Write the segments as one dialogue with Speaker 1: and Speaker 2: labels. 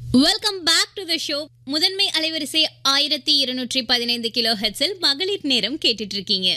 Speaker 1: welcome back to the show முதன்மை அலைவரிசை ஆயிரத்தி இருநூற்றி பதினைந்து கிலோ ஹெட்ஸில் மகளிர் நேரம் கேட்டுட்டு இருக்கீங்க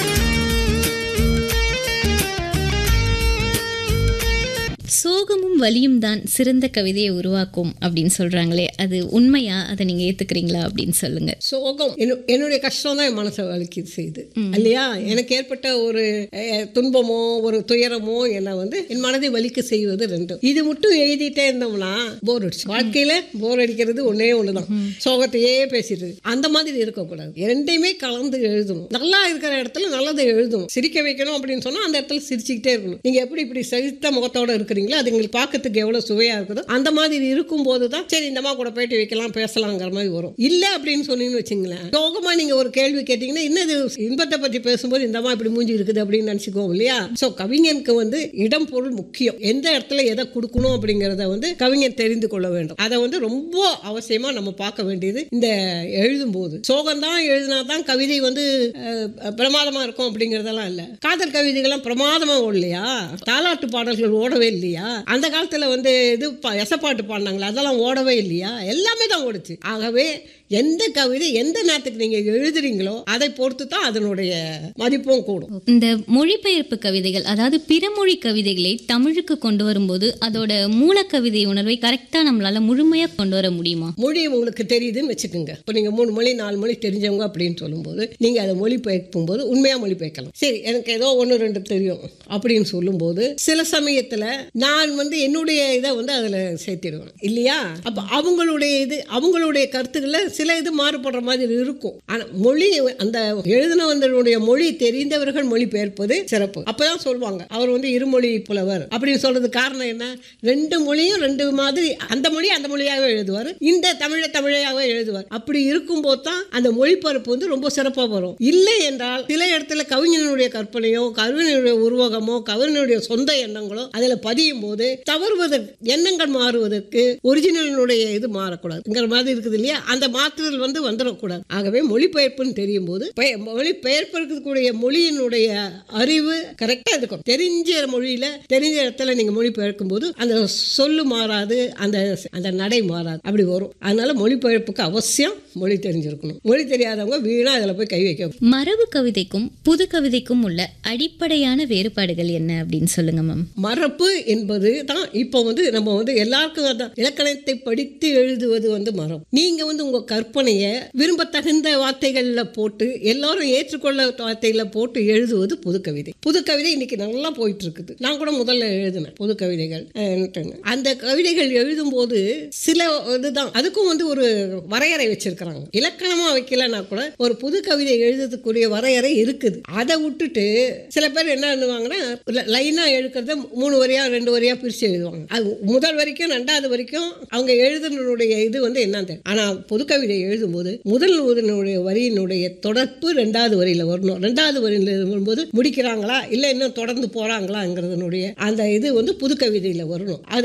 Speaker 1: சோகமும் வலியும் தான் சிறந்த கவிதையை உருவாக்கும் அப்படின்னு சொல்றாங்களே அது உண்மையா அதை நீங்க ஏத்துக்கிறீங்களா அப்படின்னு சொல்லுங்க
Speaker 2: சோகம் என்னு- என்னுடைய கஷ்டம் தான் என் மனசை வலிக்கு செய்யுது இல்லையா எனக்கு ஏற்பட்ட ஒரு அஹ், துன்பமோ ஒரு துயரமோ என்னை வந்து என் மனதை வலிக்க செய்வது ரெண்டும் இது மட்டும் எழுதிட்டே இருந்தோம்னா போர் அடிச்சு வாழ்க்கையில போர் அடிக்கிறது ஒன்னே ஒண்ணுதான் சோகத்தையே பேசிட்டு அந்த மாதிரி இருக்கக்கூடாது இரண்டையுமே கலந்து எழுதணும் நல்லா இருக்கிற இடத்துல நல்லதை எழுதணும் சிரிக்க வைக்கணும் அப்படின்னு சொன்னா அந்த இடத்துல சிரிச்சுக்கிட்டே இருக்கணும் நீங்க எப்படி இப்படி சிரித்த முகத்தோட இருக்கிறீங்களோ அது உங்களுக்கு பார்க்கறதுக்கு எவ்வளவு சுவையா இருக்குதோ அந்த மாதிரி இருக்கும்போது தான் சரி இந்த அம்மா கூட பேட்டி வைக்கலாம் பேசலாங்கிற மாதிரி வரும் இல்ல அப்படின்னு சொன்னீங்கன்னு வச்சுங்களேன் சோகமா நீங்க ஒரு கேள்வி கேட்டீங்கன்னா என்னது இன்பத்தை பத்தி பேசும்போது இந்த அம்மா இப்படி மூஞ்சி இருக்குது அப்படின்னு நினைச்சுக்கோம் இல்லையா சோ கவிஞனுக்கு வந்து இடம் பொருள் முக்கியம் எந்த இடத்துல எதை கொடுக்கணும் அப்படிங்கறத வந்து கவிஞன் தெரிந்து கொள்ள வேண்டும் அதை வந்து ரொம்ப அவசியமா நம்ம பார்க்க வேண்டியது இந்த எழுதும்போது சோகம் தான் எழுதினா தான் கவிதை வந்து அஹ், பிரமாதமா இருக்கும் அப்படிங்கறதெல்லாம் இல்ல காதல் கவிதைகள்லாம் பிரமாதமா ஓடலையா தாலாட்டு பாடல்கள் ஓடவே இல்லையா அந்த காலத்துல வந்து இது ப- எசப்பாட்டு பாடினாங்களா அதெல்லாம் ஓடவே இல்லையா எல்லாமே தான் ஓடுச்சு ஆகவே எந்த கவிதை எந்த நேரத்துக்கு நீங்க எழுதுறீங்களோ அதை பொறுத்து தான் அதனுடைய மதிப்பும் கூடும்
Speaker 1: இந்த மொழிபெயர்ப்பு கவிதைகள் அதாவது பிறமொழி கவிதைகளை தமிழுக்கு கொண்டு வரும்போது அதோட மூலக்கவிதை உணர்வை கரெக்டா நம்மளால முழுமையா கொண்டு வர முடியுமா
Speaker 2: மொழி உங்களுக்கு தெரியுதுன்னு வச்சுக்கோங்க இப்போ நீங்கள் மூணு மொழி நாலு மொழி தெரிஞ்சவங்க அப்படின்னு சொல்லும்போது நீங்கள் அதை மொழி பெயர்க்கும் போது உண்மையாக மொழி பெயர்க்கலாம் சரி எனக்கு ஏதோ ஒன்று ரெண்டு தெரியும் அப்படின்னு சொல்லும்போது சில சமயத்தில் நான் வந்து என்னுடைய இதை வந்து அதில் சேர்த்திடுவேன் இல்லையா அப்போ அவங்களுடைய இது அவங்களுடைய கருத்துக்களில் சில இது மாறுபடுற மாதிரி இருக்கும் ஆனால் மொழி அந்த எழுதினவந்தனுடைய மொழி தெரிந்தவர்கள் மொழி பெயர்ப்பது சிறப்பு அப்பதான் சொல்லுவாங்க அவர் வந்து இருமொழி புலவர் அப்படின்னு சொல்றது காரணம் என்ன ரெண்டு மொழியும் ரெண்டு மாதிரி அந்த மொழி அந்த மொழியாகவே எழுதுவார் இந்த தமிழை தமிழையாகவே எழுதுவார் அப்படி இருக்கும்போது தான் அந்த மொழிபெயர்ப்பு வந்து ரொம்ப சிறப்பாக வரும் இல்லை என்றால் சில இடத்துல கவிஞனுடைய கற்பனையோ கவிஞனுடைய உருவகமோ கவிஞனுடைய சொந்த எண்ணங்களோ அதில் பதியும் போது தவறுவதற்கு எண்ணங்கள் மாறுவதற்கு ஒரிஜினலினுடைய இது மாறக்கூடாதுங்கிற மாதிரி இருக்குது இல்லையா அந்த மாற்றுதல் வந்து வந்துடக்கூடாது ஆகவே மொழிபெயர்ப்புன்னு தெரியும் போது பெய- மொழிபெயர்ப்பிற்கக்கூடிய மொழியினுடைய அறிவு கரெக்டாக இருக்கும் தெரிஞ்ச மொழியில தெரிஞ்ச இடத்துல நீங்க மொழிபெயர்க்கும் போது அந்த சொல்லு மாறாது அந்த அந்த நடை மாறாது அப்படி வரும் அதனால மொழிபெயர்ப்புக்கு அவசியம் மொழி தெரிஞ்சிருக்கணும் மொழி தெரியாதவங்க வீணா அதில் போய் கை வைக்க
Speaker 1: மரபு கவிதைக்கும் புது கவிதைக்கும் உள்ள அடிப்படையான வேறுபாடுகள் என்ன அப்படின்னு சொல்லுங்க மேம்
Speaker 2: மரபு என்பது தான் இப்போ வந்து நம்ம வந்து எல்லாருக்கும் அதான் இலக்கணத்தை படித்து எழுதுவது வந்து மரபு நீங்க வந்து உங்க கற்பனையை விரும்பத்தகுந்த வார்த்தைகள்ல போட்டு எல்லாரும் ஏற்றுக்கொள்ள வார்த்தைகளை போட்டு எழுதுவது புது கவிதை புது கவிதை இன்னைக்கு நல்லா போயிட்டு இருக்குது நான் கூட முதல்ல எழுதினேன் புது கவிதைகள் அஹ், அந்த கவிதைகள் எழுதும்போது சில இதுதான் அதுக்கும் வந்து ஒரு வரையறை வச்சிருக்கிறாங்க இலக்கணமா வைக்கலன்னா கூட ஒரு புது கவிதை எழுதுறதுக்குரிய வரையறை இருக்குது அதை விட்டுட்டு சில பேர் என்ன பண்ணுவாங்கன்னா ல- லைனா எழுக்கிறத மூணு வரியா ரெண்டு வரியா பிரிச்சு எழுதுவாங்க அது முதல் வரைக்கும் ரெண்டாவது வரைக்கும் அவங்க எழுதுனருடைய இது வந்து என்னன்னு தெரியும் ஆனா புது கவிதை எழுதும்போது முதல் முதனுடைய வரியினுடைய தொடர்பு ரெண்டாவது வரியில வரணும் ரெண்டாவது வரியில வரும்போது முடிக்கிறாங்களா இல்ல இன்னும் தொடர்ந்து போறாங்களாங்கிறதுனுடைய அந்த இது வந்து புது கவிதையில வரணும் அது